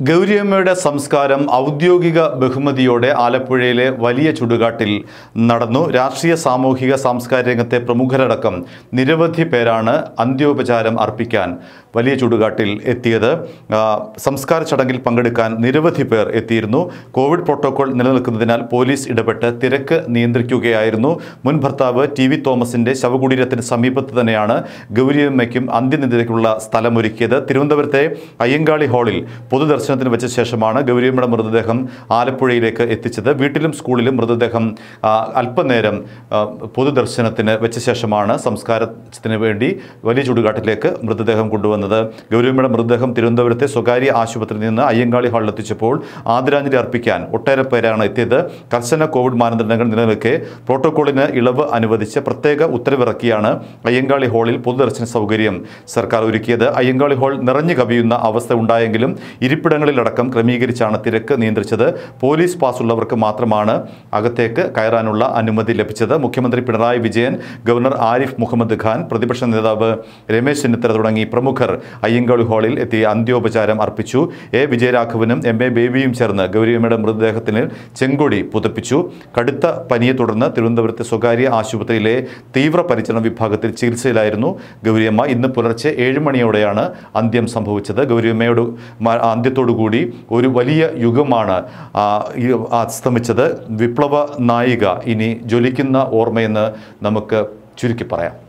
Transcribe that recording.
ഗൗരിയമ്മയുടെ സംസ്കാരം ഔദ്യോഗിക ബഹുമതിയോടെ ആലപ്പുഴയിലെ വലിയ ചുടുകാട്ടിൽ നടന്നു രാഷ്ട്രീയ സാമൂഹിക സാംസ്കാരിക രംഗത്തെ പ്രമുഖരടക്കം നിരവധി പേരാണ് അന്ത്യോപചാരം അർപ്പിക്കാൻ വലിയ ചുടുകാട്ടിൽ എത്തിയത് ആ, സംസ്കാര ചടങ്ങിൽ പങ്കെടുക്കാൻ നിരവധി പേർ എത്തിയിരുന്നു കോവിഡ് പ്രോട്ടോകോൾ നിലനിൽക്കുന്നതിനാൽ പോലീസ് ഇടപെട്ട് തിരക്ക് നിയന്ത്രിക്കുകയായിരുന്നു മുൻ ഭർത്താവ് ടി വി തോമസിന്റെ ശവകുടീരത്തിന് സമീപത്ത് തന്നെയാണ് ഗൗരിയമ്മയ്ക്കും അന്ത്യനിദ്രയ്ക്കുള്ള സ്ഥലമൊരുക്കിയത് തിരുവനന്തപുരത്തെ അയ്യങ്കാളി ഹാളിൽ പൊതുദർശനത്തിന് വെച്ച ശേഷമാണ് ഗൗരിയമ്മയുടെ മൃതദേഹം ആലപ്പുഴയിലേക്ക് എത്തിച്ചത് വീട്ടിലും സ്കൂളിലും മൃതദേഹം ആ, അല്പനേരം ആ, പൊതുദർശനത്തിന് വെച്ച ശേഷമാണ് സംസ്കാരത്തിന് വേണ്ടി വലിയ ചുടുകാട്ടിലേക്ക് മൃതദേഹം കൊണ്ടുവന്നത് ഗൗരിയമ്മയുടെ മൃതദേഹം തിരുവനന്തപുരത്തെ സ്വകാര്യ ആശുപത്രിയിൽ നിന്ന് അയ്യങ്കാളി ഹാളിൽ എത്തിച്ചപ്പോൾ ആദരാഞ്ജലി അർപ്പിക്കാൻ ഒട്ടേറെ പേരാണ് എത്തിയത് കർശന കോവിഡ് മാനദണ്ഡങ്ങൾ നിലനിൽക്കെ പ്രോട്ടോകോളിന് ഇളവ് അനുവദിച്ച് പ്രത്യേക ഉത്തരവിറക്കിയാണ് അയ്യങ്കാളി ഹാളിൽ പൊതുദർശന സൗകര്യം സർക്കാർ ഒരുക്കിയത് അയ്യങ്കാളി ഹാൾ നിറഞ്ഞു കവിയുന്ന അവസ്ഥ ഉണ്ടായെങ്കിലും ഇരിപ്പിടങ്ങളിലടക്കം ക്രമീകരിച്ചാണ് തിരക്ക് നിയന്ത്രിച്ചത് പോലീസ് പാസ് ഉള്ളവർക്ക് മാത്രമാണ് അകത്തേക്ക് കയറാനുള്ള അനുമതി ലഭിച്ചത് മുഖ്യമന്ത്രി പിണറായി വിജയൻ ഗവർണർ ആരിഫ് മുഹമ്മദ് ഖാൻ പ്രതിപക്ഷ നേതാവ് രമേശ് ചെന്നിത്തല തുടങ്ങി പ്രമുഖർ അയ്യങ്കാളി ഹാളിൽ എത്തി അന്ത്യോപചാരം അർപ്പിച്ചു എ വിജയരാഘവനും എം എ ബേബിയും ചേർന്ന് ഗൗരിയമ്മയുടെ മൃതദേഹത്തിന് ചെങ്കൊടി പുതപ്പിച്ചു കടുത്ത പനിയെ തുടർന്ന് തിരുവനന്തപുരത്തെ സ്വകാര്യ ആശുപത്രിയിലെ തീവ്രപരിചരണ വിഭാഗത്തിൽ ചികിത്സയിലായിരുന്നു ഗൗരിയമ്മ ഇന്ന് പുലർച്ചെ ഏഴ് മണിയോടെയാണ് അന്ത്യം സംഭവിച്ചത് ഗൗരിയമ്മയോട് മ- അന്ത്യത്തോടുകൂടി ഒരു വലിയ യുഗമാണ് ആ, ഈ അസ്തമിച്ചത് വിപ്ലവ നായിക ഇനി ജ്വലിക്കുന്ന ഓർമ്മയെന്ന് നമുക്ക് ചുരുക്കി പറയാം